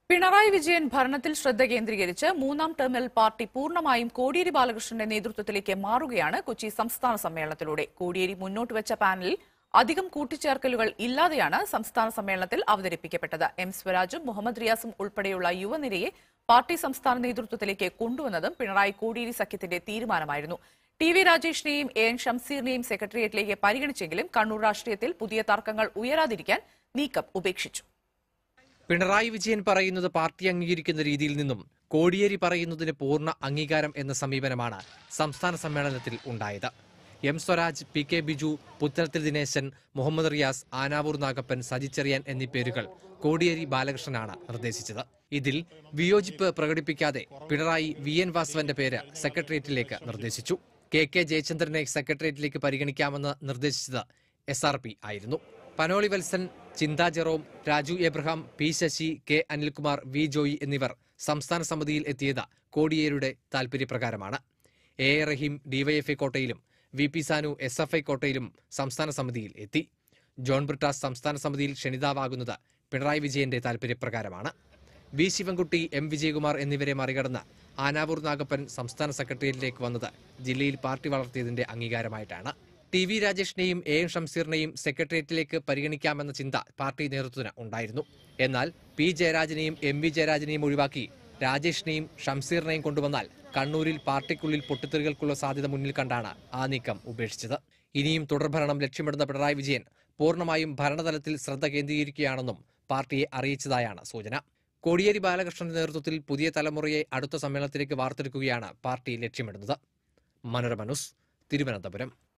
പിണറായി വിജയൻ ഭരണത്തിൽ ശ്രദ്ധ കേന്ദ്രീകരിച്ച് മൂന്നാം ടേമിൽ പാർട്ടി പൂർണ്ണമായും കോടിയേരി ബാലകൃഷ്ണന്റെ നേതൃത്വത്തിലേക്ക് മാറുകയാണ് കൊച്ചി സംസ്ഥാന സമ്മേളനത്തിലൂടെ കോടിയേരി മുന്നോട്ട് വെച്ച പാനലിൽ അധികം കൂട്ടിച്ചേർക്കലുകൾ ഇല്ലാതെയാണ് സംസ്ഥാന സമ്മേളനത്തിൽ അവതരിപ്പിക്കപ്പെട്ടത് എം സ്വരാജും മുഹമ്മദ് റിയാസും ഉൾപ്പെടെയുള്ള യുവനിരയെ പാർട്ടി സംസ്ഥാന നേതൃത്വത്തിലേക്ക് കൊണ്ടുവന്നതും പിണറായി കോടിയേരി സഖ്യത്തിന്റെ തീരുമാനമായിരുന്നു ടി വി രാജേഷിനെയും എ എൻ ഷംസീറിനെയും സെക്രട്ടേറിയറ്റിലേക്ക് പരിഗണിച്ചെങ്കിലും കണ്ണൂർ രാഷ്ട്രീയത്തിൽ പുതിയ തർക്കങ്ങൾ ഉയരാതിരിക്കാൻ നീക്കം ഉപേക്ഷിച്ചു പിണറായി വിജയൻ പറയുന്നത് പാർട്ടി അംഗീകരിക്കുന്ന രീതിയിൽ നിന്നും കോടിയേരി പറയുന്നതിന് പൂർണ്ണ അംഗീകാരം എന്ന സമീപനമാണ് സംസ്ഥാന സമ്മേളനത്തിൽ ഉണ്ടായത് M Swaraj P K Biju പുത്തനത്തിൽ ദിനേശൻ മുഹമ്മദ് റിയാസ് ആനാവൂർ നാഗപ്പൻ സജി ചെറിയാൻ എന്നീ പേരുകൾ കോടിയേരി ബാലകൃഷ്ണനാണ് നിർദ്ദേശിച്ചത് ഇതിൽ വിയോജിപ്പ് പ്രകടിപ്പിക്കാതെ പിണറായി വി എൻ വാസവന്റെ പേര് സെക്രട്ടേറിയറ്റിലേക്ക് നിർദ്ദേശിച്ചു കെ കെ ജയചന്ദ്രനെ സെക്രട്ടേറിയറ്റിലേക്ക് പരിഗണിക്കാമെന്ന് നിർദ്ദേശിച്ചത് എസ് ആർ പി ആയിരുന്നു Panoli Valsan Chintha Jerome Raju Abraham P Sasi K Anilkumar V Joy എന്നിവർ സംസ്ഥാന സമിതിയിൽ എത്തിയത് കോടിയേരിയുടെ താൽപര്യപ്രകാരമാണ് എ എ റഹീം ഡിവൈഎഫ്ഐ കോട്ടയിലും V P Sanu S F I കോട്ടയിലും സംസ്ഥാന സമിതിയിൽ എത്തി ജോൺ ബ്രിട്ടാസ് സംസ്ഥാന സമിതിയിൽ ക്ഷണിതാവാകുന്നത് പിണറായി വിജയന്റെ താൽപര്യപ്രകാരമാണ് വി ശിവൻകുട്ടി എം വിജയകുമാർ എന്നിവരെ മറികടന്ന് ആനാവൂർ നാഗപ്പൻ സംസ്ഥാന സെക്രട്ടേറിയറ്റിലേക്ക് വന്നത് ജില്ലയിൽ പാർട്ടി വളർത്തിയതിന്റെ അംഗീകാരമായിട്ടാണ് ടി വി രാജേഷിനെയും എ എം ഷംസീറിനെയും സെക്രട്ടേറിയറ്റിലേക്ക് പരിഗണിക്കാമെന്ന ചിന്ത പാർട്ടി നേതൃത്വത്തിന് ഉണ്ടായിരുന്നു എന്നാൽ പി ജയരാജനെയും എം വി ജയരാജനെയും ഒഴിവാക്കി രാജേഷിനെയും ഷംസീറിനെയും കൊണ്ടുവന്നാൽ കണ്ണൂരിൽ പാർട്ടിക്കുള്ളിൽ പൊട്ടിത്തെറികൾക്കുള്ള സാധ്യത മുന്നിൽ കണ്ടാണ് ആ നീക്കം ഉപേക്ഷിച്ചത് ഇനിയും തുടർഭരണം ലക്ഷ്യമിടുന്ന പിണറായി വിജയൻ പൂർണ്ണമായും ഭരണതലത്തിൽ ശ്രദ്ധ കേന്ദ്രീകരിക്കുകയാണെന്നും പാർട്ടിയെ അറിയിച്ചതായാണ് സൂചന കോടിയേരി ബാലകൃഷ്ണന്റെ നേതൃത്വത്തിൽ പുതിയ തലമുറയെ അടുത്ത സമ്മേളനത്തിലേക്ക് വാർത്തെടുക്കുകയാണ് പാർട്ടി ലക്ഷ്യമിടുന്നത് മനോരമ ന്യൂസ് തിരുവനന്തപുരം